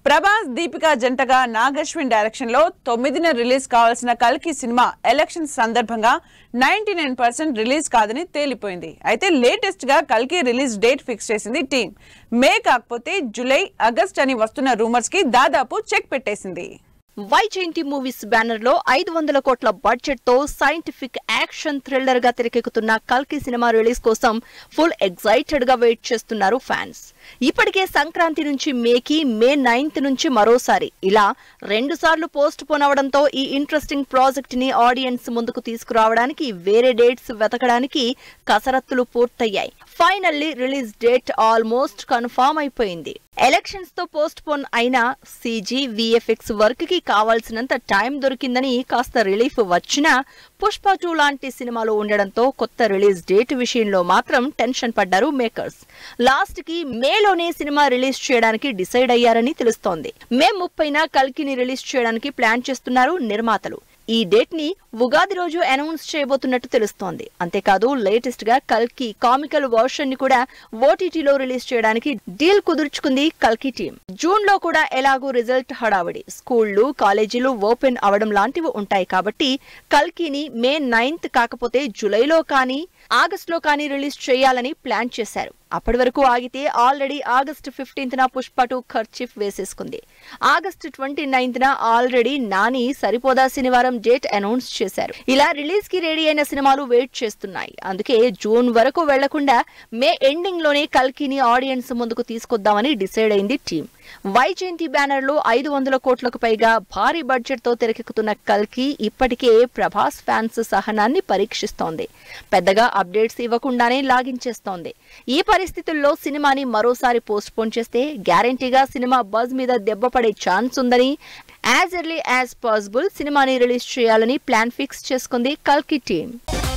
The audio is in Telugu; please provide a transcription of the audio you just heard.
ప్రభాస్ దీపిక జంటగా నాగశ్విన్ డైరెక్షన్ లో తొమ్మిదిన రిలీజ్ కావాల్సిన కల్కి సినిమా ఎలక్షన్ సందర్భంగా నైన్టీ నైన్ పర్సెంట్ రిలీజ్ కాదని తేలిపోయింది అయితే లేటెస్ట్ గా కల్కి రిలీజ్ డేట్ ఫిక్స్ చేసింది టీం మే కాకపోతే జూలై ఆగస్ట్ అని వస్తున్న రూమర్స్ కి దాదాపు చెక్ పెట్టేసింది వైజయంతి మూవీస్ బ్యానర్ లో ఐదు వందల కోట్ల బడ్జెట్ తో సైంటిఫిక్ యాక్షన్ థ్రిల్లర్ గా తెరకెక్కుతున్న కల్కి సినిమా రిలీజ్ కోసం ఫుల్ ఎగ్జైటెడ్ గా వెయిట్ చేస్తున్నారు ఫ్యాన్స్ ఇప్పటికే సంక్రాంతి నుంచి మేకి మే నైన్త్ నుంచి మరోసారి ఇలా రెండు సార్లు పోస్ట్ పోన్ అవడంతో ఈ ఇంట్రెస్టింగ్ ప్రాజెక్ట్ ని ఆడియన్స్ ముందుకు తీసుకురావడానికి వేరే డేట్స్ వెతకడానికి కసరత్తులు పూర్తయ్యాయి finally release date almost confirm అయిపోయింది ఎలక్షన్స్ తో పోస్ట్ పోన్ అయిన సీజీ విఎఫ్ఎక్స్ వర్క్ కి కావాల్సినంత టైం దొరికిందని కాస్త రిలీఫ్ వచ్చినా పుష్ప టూ లాంటి సినిమాలు ఉండడంతో కొత్త రిలీజ్ డేట్ విషయంలో మాత్రం టెన్షన్ పడ్డారు మేకర్స్ లాస్ట్ కి మేలోనే సినిమా రిలీజ్ చేయడానికి డిసైడ్ అయ్యారని తెలుస్తోంది మే ముప్పైన కల్కిని రిలీజ్ చేయడానికి ప్లాన్ చేస్తున్నారు నిర్మాతలు ఈ డేట్ ని ఉగాది రోజు అనౌన్స్ చేయబోతున్నట్టు తెలుస్తోంది అంతేకాదు లేటెస్ట్ గా కల్కి కామికల్ వర్షన్ ని కూడా ఓటీటీలో రిలీజ్ చేయడానికి డీల్ కుదుర్చుకుంది కల్కి టీం జూన్ లో కూడా ఎలాగూ రిజల్ట్ హడావిడి స్కూళ్లు కాలేజీలు ఓపెన్ అవడం లాంటివి ఉంటాయి కాబట్టి కల్కిని మే నైన్త్ కాకపోతే జూలైలో కానీ ఆగస్ట్ లో కానీ రిలీజ్ చేయాలని ప్లాన్ చేశారు అప్పటి వరకు ఆగితే ఆల్రెడీ ఆగస్ట్ ఫిఫ్టీన్త్ న పుష్ప టూ ఖర్చిఫ్ వేసేసుకుంది ఆగస్ట్ ట్వంటీ నైన్త్ న already Nani Saripodhaa Sanivaaram date announce చేశారు ఇలా రిలీజ్ కి రెడీ అయిన సినిమాలు వెయిట్ చేస్తున్నాయి అందుకే జూన్ వరకు వెళ్లకుండా మే ఎండింగ్ లోనే కల్కిని ఆడియన్స్ ముందుకు తీసుకొద్దామని డిసైడ్ అయింది టీం వైజయంతి బ్యానర్ లో ఐదు వందల కోట్లకు పైగా భారీ బడ్జెట్ తో తెరకెక్కుతున్న కల్కి ఇప్పటికే ప్రభాస్ ఫ్యాన్స్ సహనాన్ని పరీక్షిస్తోంది పెద్దగా అప్డేట్స్ ఇవ్వకుండానే లాగించేస్తోంది ఈ పరిస్థితుల్లో సినిమాని మరోసారి పోస్ట్ పోన్ చేస్తే గ్యారంటీగా సినిమా బజ్ మీద దెబ్బ పడే ఛాన్స్ ఉందని యాజ్ ఎర్లీ యాజ్ పాసిబుల్ సినిమాని రిలీజ్ చేయాలని ప్లాన్ ఫిక్స్ చేసుకుంది కల్కి టీం